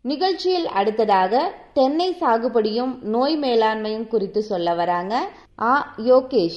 நிகழ்ச்சியில் அடுத்ததாக தென்னை சாகுபடியும் நோய் மேலாண்மையும் குறித்து சொல்ல வராங்க ஆ யோகேஷ்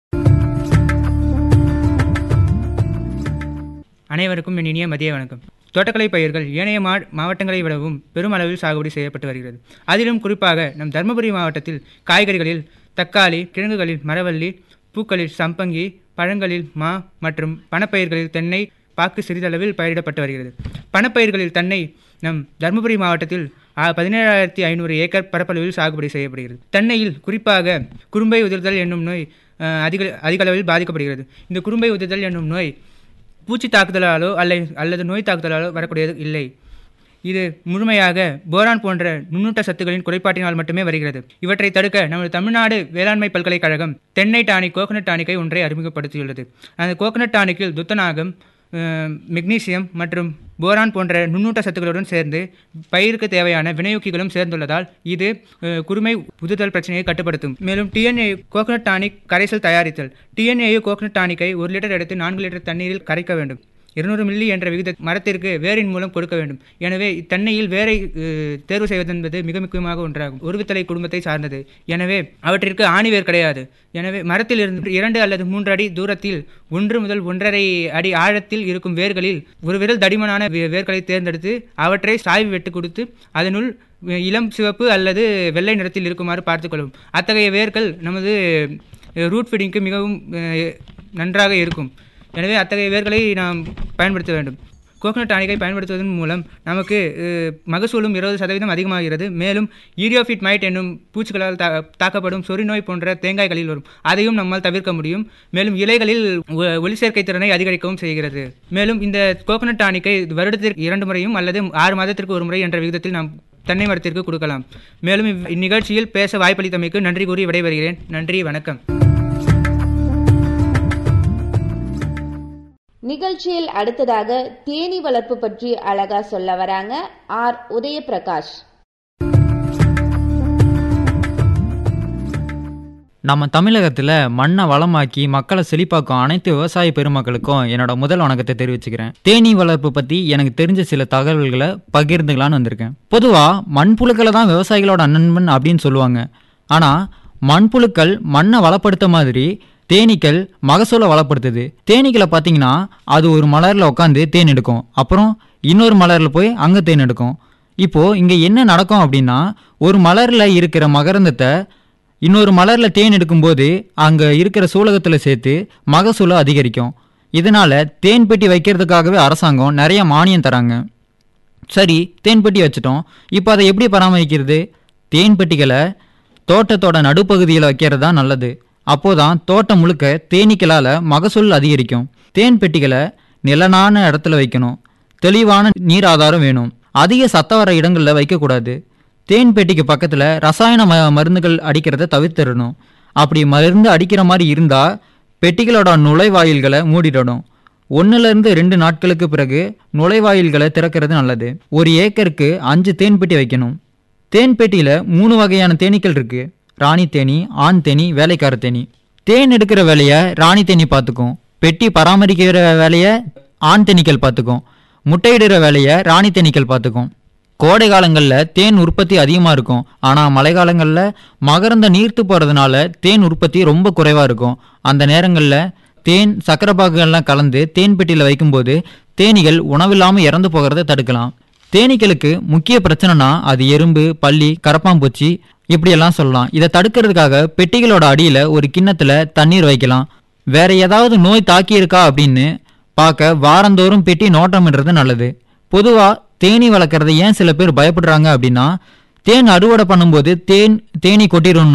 அனைவருக்கும் என் இனிய மதிய வணக்கம் தோட்டக்கலை பயிர்கள் ஏனைய மா மாவட்டங்களை விடவும் பெருமளவில் சாகுபடி செய்யப்பட்டு வருகிறது அதிலும் குறிப்பாக நம் தருமபுரி மாவட்டத்தில் காய்கறிகளில் தக்காளி கிழங்குகளில் மரவள்ளி பூக்களில் சம்பங்கி பழங்களில் மா மற்றும் பணப்பயிர்களில் தென்னை பாக்கு சிறிதளவில் பயிரிடப்பட்டு வருகிறது பணப்பயிர்களில் தென்னை நம் தருமபுரி மாவட்டத்தில் ஆ- பதினேழாயிரத்தி ஐநூறு ஏக்கர் பரப்பளவில் சாகுபடி செய்யப்படுகிறது தென்னையில் குறிப்பாக குறும்பை உதிர்தல் என்னும் நோய் அஹ், அதிக அதிக அளவில் பாதிக்கப்படுகிறது இந்த குறும்பை உதிர்தல் என்னும் நோய் பூச்சி தாக்குதலாலோ அல்ல அல்லது நோய் தாக்குதலாலோ வரக்கூடியது இல்லை இது முழுமையாக போரான் போன்ற நுண்ணூட்ட சத்துக்களின் குறைபாட்டினால் மட்டுமே வருகிறது இவற்றை தடுக்க நமது தமிழ்நாடு வேளாண்மை பல்கலைக்கழகம் தென்னை டானிக் கோகனட் டானிக்கை ஒன்றை அறிமுகப்படுத்தியுள்ளது அந்த கோகனட் டானிக்கில் துத்தநாகம் அஹ், மெக்னீசியம் மற்றும் போரான் போன்ற நுண்ணூட்ட சத்துக்களுடன் சேர்ந்து பயிருக்கு தேவையான வினையூக்கிகளும் சேர்ந்துள்ளதால் இது அஹ், குருமை புதுதல் பிரச்சனையை கட்டுப்படுத்தும் மேலும் டிஎன்ஏ கோகனட் டானிக் கரைசல் தயாரித்தல் டிஎன்ஏ கோகனட் டானிக்கை ஒரு லிட்டர் எடுத்து நான்கு லிட்டர் தண்ணீரில் கரைக்க வேண்டும் இருநூறு மில்லி என்ற விகித மரத்திற்கு வேரின் மூலம் கொடுக்க வேண்டும் எனவே தென்னையில் வேரை அஹ், தேர்வு செய்வது என்பது மிக முக்கியமாக ஒன்றாகும் ஒருவித்தலை குடும்பத்தை சார்ந்தது எனவே அவற்றிற்கு ஆணிவேர் கிடையாது எனவே மரத்தில் இருந்து இரண்டு அல்லது மூன்று அடி தூரத்தில் ஒன்று முதல் ஒன்றரை அடி ஆழத்தில் இருக்கும் வேர்களில் ஒரு விரல் தடிமனான வே- வேர்களை தேர்ந்தெடுத்து அவற்றை சாய்வு வெட்டு கொடுத்து அதனுள் இளம் சிவப்பு அல்லது வெள்ளை நிறத்தில் இருக்குமாறு பார்த்துக்கொள்ளும் அத்தகைய வேர்கள் நமது ரூட் ஃபீடிங்க்கு மிகவும் அஹ், நன்றாக இருக்கும் எனவே அத்தகைய வேர்களை நாம் பயன்படுத்த வேண்டும் கோகனட் டானிக்கை பயன்படுத்துவதன் மூலம் நமக்கு அஹ், மகசூலும் இருபது சதவீதம் அதிகமாகிறது மேலும் ஈரியோஃபிட் மைட் என்னும் பூச்சிகளால் தா தாக்கப்படும் சொறி நோய் போன்ற தேங்காய்களில் வரும் அதையும் நம்மால் தவிர்க்க முடியும் மேலும் இலைகளில் ஒ- ஒளிச்சேர்க்கை திறனை அதிகரிக்கவும் செய்கிறது மேலும் இந்த கோகனட் டானிக்கை வருடத்திற்கு இரண்டு முறையும் அல்லது ஆறு மாதத்திற்கு ஒரு முறை என்ற விகிதத்தில் நாம் தென்னை மரத்திற்கு கொடுக்கலாம் மேலும் இவ்- இந்நிகழ்ச்சியில் பேச வாய்ப்பளித்தமைக்கு நன்றி கூறி விடைபெறுகிறேன் நன்றி வணக்கம் நிகழ்ச்சியில் அடுத்ததாக தேனீ வளர்ப்பு பற்றி அழகா சொல்ல வராங்க ஆர் உதயபிரகாஷ் நம்ம தமிழகத்தில் மண்ணை வளமாக்கி மக்களை செழிப்பாக்கும் அனைத்து விவசாய பெருமக்களுக்கும் என்னோட முதல் வணக்கத்தை தெரிவிச்சுக்கிறேன் தேனீ வளர்ப்பு பற்றி எனக்கு தெரிஞ்ச சில தகவல்களை பகிர்ந்துக்கலான்னு வந்திருக்கேன் பொதுவாக மண்புழுக்களை தான் விவசாயிகளோட நண்பன் அப்படின்னு சொல்லுவாங்க ஆனால் மண்புழுக்கள் மண்ணை வளப்படுத்த மாதிரி தேனீக்கள் மகசூலை வளப்படுத்துது தேனீக்களை பார்த்தீங்கன்னா அது ஒரு மலரில் உட்காந்து தேன் எடுக்கும் அப்புறம் இன்னொரு மலரில் போய் அங்கே தேன் எடுக்கும் இப்போது இங்கே என்ன நடக்கும் அப்படின்னா ஒரு மலரில் இருக்கிற மகரந்தத்தை இன்னொரு மலரில் தேன் எடுக்கும்போது அங்கே இருக்கிற சூலகத்தில் சேர்த்து மகசூலை அதிகரிக்கும் இதனால் தேன் பெட்டி வைக்கிறதுக்காகவே அரசாங்கம் நிறைய மானியம் தராங்க சரி தேன் பெட்டி வச்சிட்டோம் இப்போ அதை எப்படி பராமரிக்கிறது தேன் பெட்டிகளை தோட்டத்தோட நடுப்பகுதியில் வைக்கிறது தான் நல்லது அப்போதான் தோட்டம் முழுக்க தேனீக்களால் மகசூல் அதிகரிக்கும் தேன் பெட்டிகளை நிலனான இடத்துல வைக்கணும் தெளிவான நீர் ஆதாரம் வேணும் அதிக சத்தம் வர இடங்களில் வைக்கக்கூடாது தேன் பெட்டிக்கு பக்கத்தில் ரசாயன ம மருந்துகள் அடிக்கிறத தவிர்த்திடணும் அப்படி மருந்து அடிக்கிற மாதிரி இருந்தால் பெட்டிகளோட நுழைவாயில்களை மூடிடணும் ஒன்றுலேருந்து ரெண்டு நாட்களுக்கு பிறகு நுழைவாயில்களை திறக்கிறது நல்லது ஒரு ஏக்கருக்கு அஞ்சு தேன் பெட்டி வைக்கணும் தேன் பெட்டியில் மூணு வகையான தேனீக்கள் இருக்கு ராணி தேனி ஆண் தேனி வேலைக்கார தேனி தேன் எடுக்கிற வேலையை ராணி தேனி பார்த்துக்கும் பெட்டி பராமரிக்கிற வேலையை ஆண் தேனீக்கள் பார்த்துக்கும் முட்டையிடுற வேலையை ராணி தேனீக்கள் பார்த்துக்கும் கோடை காலங்களில் தேன் உற்பத்தி அதிகமாக இருக்கும் ஆனால் மழை காலங்களில் மகரந்த நீர்த்து போகிறதுனால தேன் உற்பத்தி ரொம்ப குறைவாக இருக்கும் அந்த நேரங்களில் தேன் சக்கரை பாகுகள்லாம் கலந்து தேன் பெட்டியில் வைக்கும்போது தேனீகள் உணவில்லாமல் இறந்து போகிறத தடுக்கலாம் தேனீக்களுக்கு முக்கிய பிரச்சனைனா அது எறும்பு பல்லி கரப்பாம்பூச்சி இப்படியெல்லாம் சொல்லலாம் இதை தடுக்கிறதுக்காக பெட்டிகளோட அடியில் ஒரு கிண்ணத்தில் தண்ணீர் வைக்கலாம் வேற ஏதாவது நோய் தாக்கியிருக்கா அப்படின்னு பார்க்க வாரந்தோறும் பெட்டி நோட்டமிடுறது நல்லது பொதுவாக தேனீ வளர்க்குறத ஏன் சில பேர் பயப்படுறாங்க அப்படின்னா தேன் அறுவடை பண்ணும்போது தேன் தேனீ கொட்டிடும்